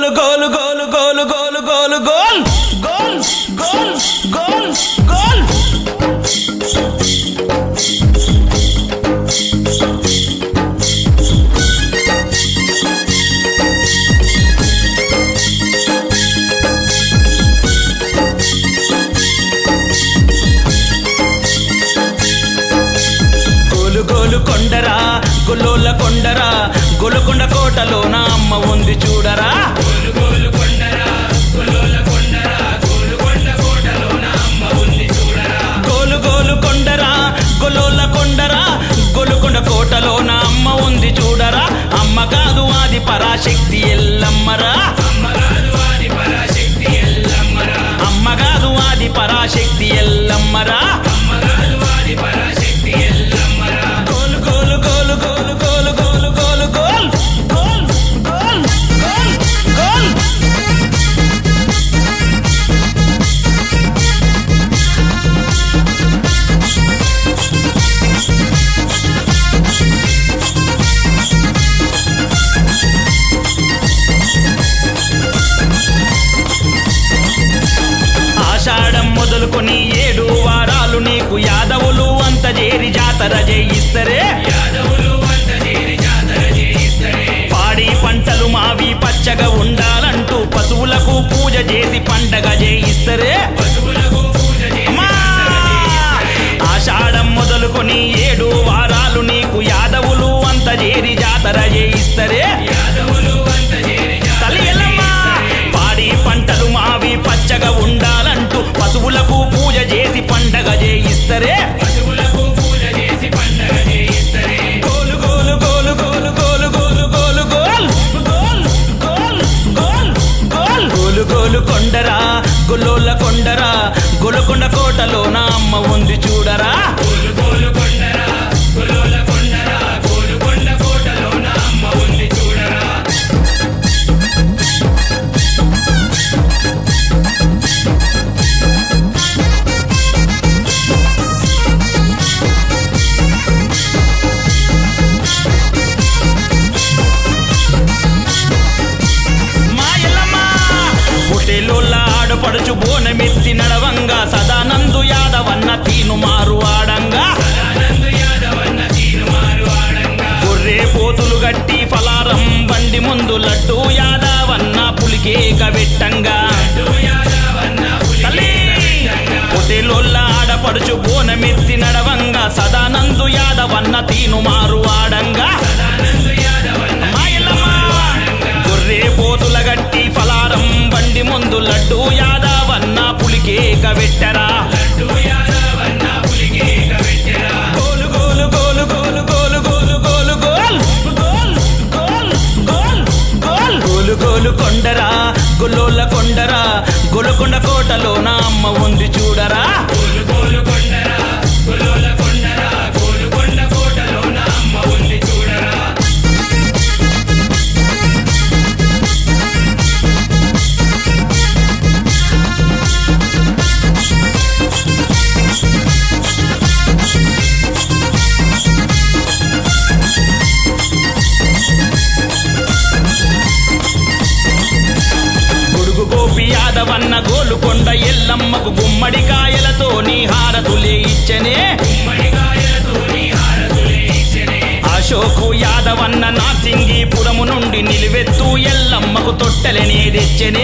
Goal గోల్ గోల్ గోల్ గోల్ గోల్ గోల్ గోల్ గోల్ గోల్ గోల్ గోలు గోలు కొండరా గొల్లోల కొండరా గొలుకొండ కోటలో నా అమ్మ ఉంది చూడరా గోలు గోలు కొండరా గొల్లోల కొండరా గొలుకొండ కోటలో నా అమ్మ ఉంది చూడరా అమ్మ కాదు ఆది పరాశక్తి ఎల్లమ్మరా అమ్మ కాదు ఆది పరాశక్తి ఎల్లమ్మరా గోలు గోలు గోలు గోలు గోలు గోలు గోలు గోల్ గోల్ గోల్ గోల్ గోల్ ఆషాఢం మొదలుకొని ఏడు వారాలు నీకు యాదవులు అంత చేరి జాతర చేయిస్తరే పాడి పంటలు మావి పచ్చగా ఉండాలంటూ పశువులకు పూజ చేసి పండగ చేయిస్తరే అమ్మా! ఆషాఢం మొదలుకొని ఏడు వారాలు నీకు యాదవులు అంత చేరి జాతర చేయిస్తరే తల్లి ఎల్లమ్మ! పాడి పంటలు మావి పచ్చగా ఉండాలంటూ పశువులకు పూజ చేసి పండగ చేయిస్తరే గోలు గోలు గోలు గోలు గోలు గోలు గోలు గోల్ గోల్ గోల్ గోల్ గోల్ గోలు గోలు కొండరా గొల్లోల కొండరా గొలుకొండ కోటలో నా అమ్మ ఉంది చూడరా మా ఎల్లమ్మ పొట్టేలోళ్ళ ఆడపడుచు బోనమెత్తి నడవంగా సదానందు యాదవన్న తీను మారు ఆడంగా గొర్రె పోతులు గట్టి ఫలారం బండి ముందు లడ్డు యాదవన్న పులికేక పెట్టంగా తల్లి పొట్టేలోళ్ళ ఆడపడుచు బోనమెత్తి నడవంగా సదానందు యాదవన్న తీను మారు ఆడంగా మా ఎల్లమ్మ గొర్రె పోతుల గట్టి ఫలారం బండి ముందు లడ్డు యాదవన్న పులికేక పెట్టరా గోలు గోలు గోలు గోలు గోలు గోలు గోలు గోల్ గోల్ గోల్ గోల్ గోల్ గోలు గోలు కొండరా గొల్లోల కొండరా గొలుకొండ కోటలో నా అమ్మ ఉంది చూడరా గొడుగు గోపి యాదవన్న గోలుకొండ ఎల్లమ్మకు గుమ్మడికాయలతో నీ హారతులే ఇచ్చనే అశోకు యాదవన్న నాసింగిపురము నుండి నిలువెత్తు ఎల్లమ్మకు తొట్టెలనే తెచ్చనే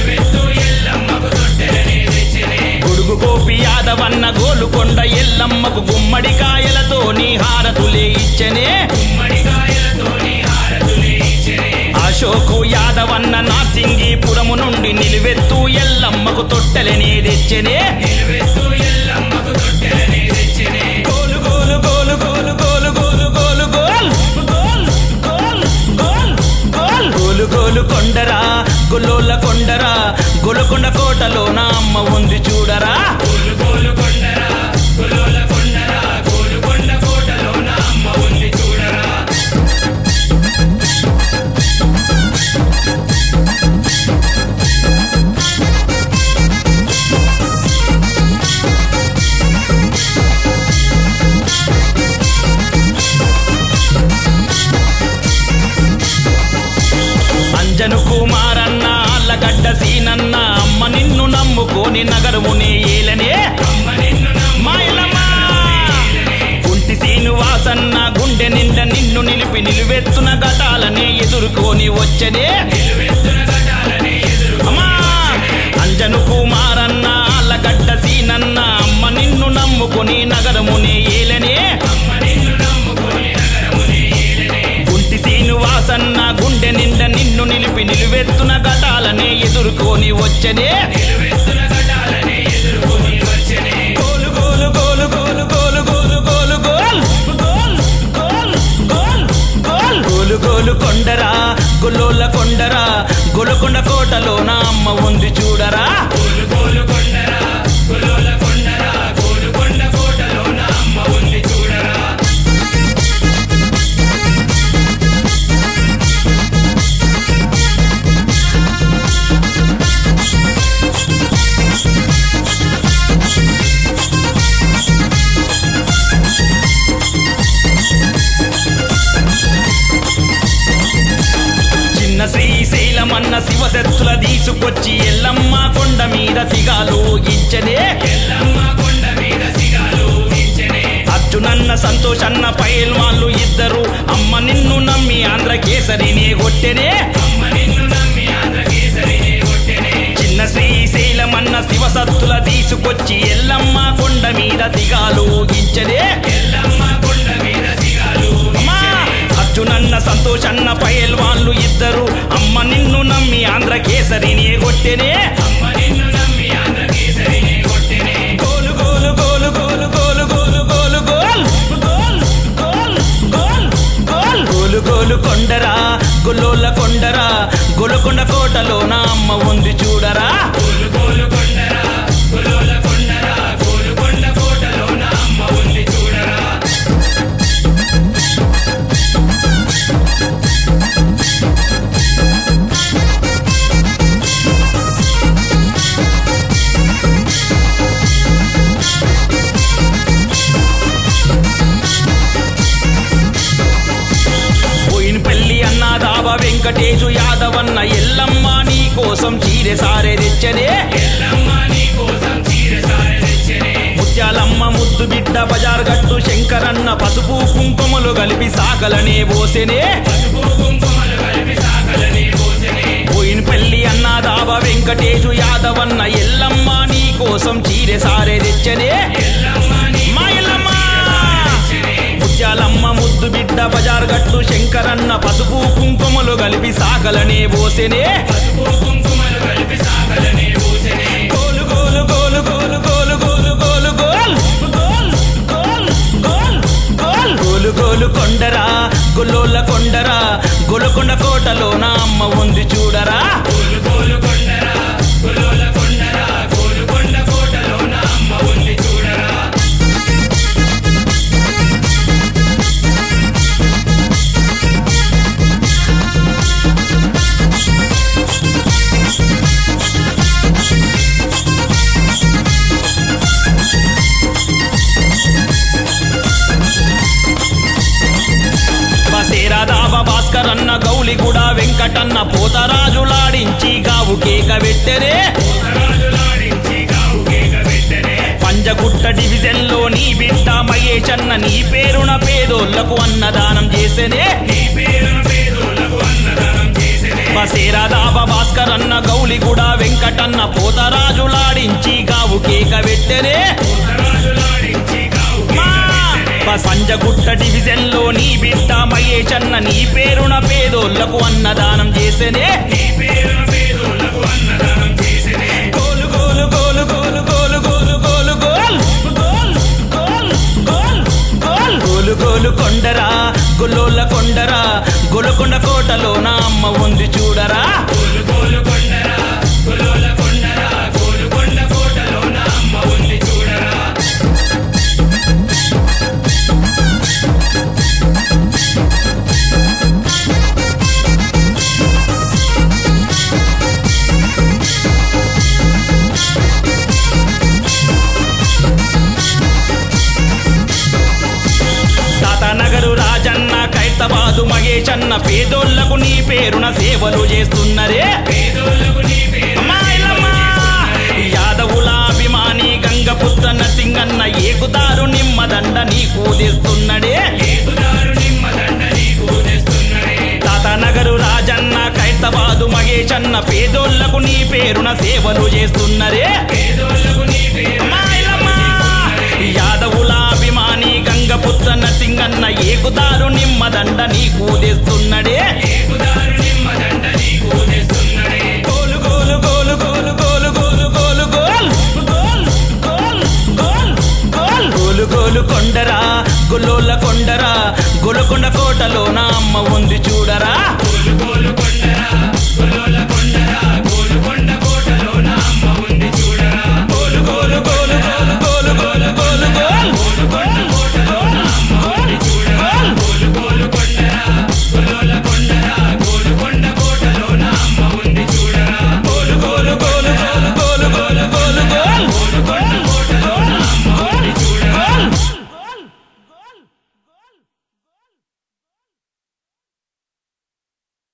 గొడుగు గోపి యాదవన్న గోలుకొండ ఎల్లమ్మకు గుమ్మడికాయలతో నీ హారతులే ఇచ్చనే అశోకు యాదవన్న నాసింగిపురము నుండి నిలువెత్తు ఎల్లమ్మకు తొట్టెలనే తెచ్చనే గోలు గోలు గోలు గోలు గోలు గోలు గోలు గోల్ గోల్ గోల్ గోల్ గోల్ గోలు గోలు కొండరా గొల్లోల కొండరా గొలుకొండ కోటలో నా అమ్మ ఉంది చూడరా అంజను కుమారన్న సీనన్న అమ్మ నిన్ను నమ్ముకొని నగరమునే ఏలనే మాయలమ్మ కుంటి శ్రీనివాసన్న గుండె నిండా నిన్ను నిలిపి నిలువెత్తున ఘటాలనే ఎదుర్కొని వచ్చనే అమ్మా అంజను కుమారన్న అల్లగడ్డ సీనన్న అమ్మ నిన్ను నమ్ముకొని నగరమునే ఏలనే గుంటి శ్రీనివాసన్న గుండె నిండా నిన్ను నిలిపి నిలువెత్తున ఘటాలనే ఎదుర్కొని వచ్చనే గోలు గోలు గోలు గోలు గోలు గోలు గోలు గోల్ గోల్ గోల్ గోల్ గోల్ గోలు గోలు కొండరా గొల్లోల కొండరా గొలకొండ కోటలో నా అమ్మ ఉంది చూడరా చిన్న శ్రీశైలమన్న శివశక్తుల తీసుకొచ్చి ఎల్లమ్మ కొండ మీద సిగాలు ఇచ్చనే అర్జునన్న సంతోషన్న పైల్వాళ్ళు ఇద్దరు అమ్మ నిన్ను నమ్మి ఆంధ్ర కేసరినే కొట్టెనే చిన్న శ్రీశైలమన్న శివసత్తుల తీసుకొచ్చి ఎల్లమ్మ కొండ మీద సిగాలు ఇచ్చనే అమ్మా! అర్జునన్న సంతోషన్న పైల్వాళ్ళు ఇద్దరు అమ్మ నిన్ను నమ్మి ఆంధ్ర కేసరిని కొట్టెనే గోలు గోలు గోలు గోలు గోలు గోలు గోలు గోల్ గోల్ గోల్ గోల్ గోల్ గోలు గోలు కొండరా గొల్లోల కొండరా గొలకొండ కోటలో నా అమ్మ ఉంది చూడరా పోయినపల్లి అన్న దాబా వెంకటేశు యాదవన్న ఎల్లమ్మ నీ కోసం చీరె సారే తెచ్చనే ముత్యాలమ్మ ముద్దు బిడ్డ బజార్ గట్టు శంకరన్న పసుపు కుంకుమలు కలిపి సాగలనే పోసెనే పోయినపల్లి అన్న దాబా వెంకటేశు యాదవన్న ఎల్లమ్మ నీ కోసం చీరె సారే తెచ్చనే మా ఎల్లమ్మ ముత్యాలమ్మ ముద్దు బిడ్డ బజార్ గట్టు శంకరన్న పసుపు కుంకుమలు కలిపి సాగలనే పోసెనే గోలు గోలు గోలు గోలు గోలు గోలు గోలు గోల్ గోల్ గోల్ గోల్ గోల్ గోలు గోలు కొండరా గొల్లోల కొండరా గొలకొండ కోటలో నా అమ్మ ఉంది చూడరా బసేరా దాబ భాస్కర్ అన్న గౌలిగూడ వెంకటన్న పోతరాజులాడించి గావు కేక పెట్టెరే పంజగుట్ట డివిజన్ లో నీ బిడ్డ మహేష్ అన్న నీ పేరున పేదోళ్లకు అన్నదానం చేసేనే బసేరా దాబ భాస్కర్ అన్న గౌలిగూడ వెంకటన్న పోతరాజులాడించి గావు కేక పెట్టెరే సంజగుట్ట డివిజన్ లో నీ బిడ్డ మహేష్ అన్న నీ పేరున పేదోళ్లకు అన్నదానం చేసేనే గోలు గోలు గోలు గోలు గోలు గోలు గోలు గోల్ గోల్ గోల్ గోల్ గోల్ గోలు గోలు కొండరా గొల్లోల కొండరా గొలకొండ కోటలో నా అమ్మ ఉంది చూడరా తాతానగరు రాజన్న ఖైరతాబాదు మహేష్ అన్న పేదోళ్లకు నీ పేరున సేవలు చేస్తున్నరే కాదు మహేష్ అన్న పేదోళ్లకు నీ పేరున సేవలు చేస్తున్నరే మాయలమ్మ! యాదవుల అభిమాని గంగపుత్ర నరసింగన్న ఏకుదారు నిమ్మదండ నీకు తెస్తున్నడే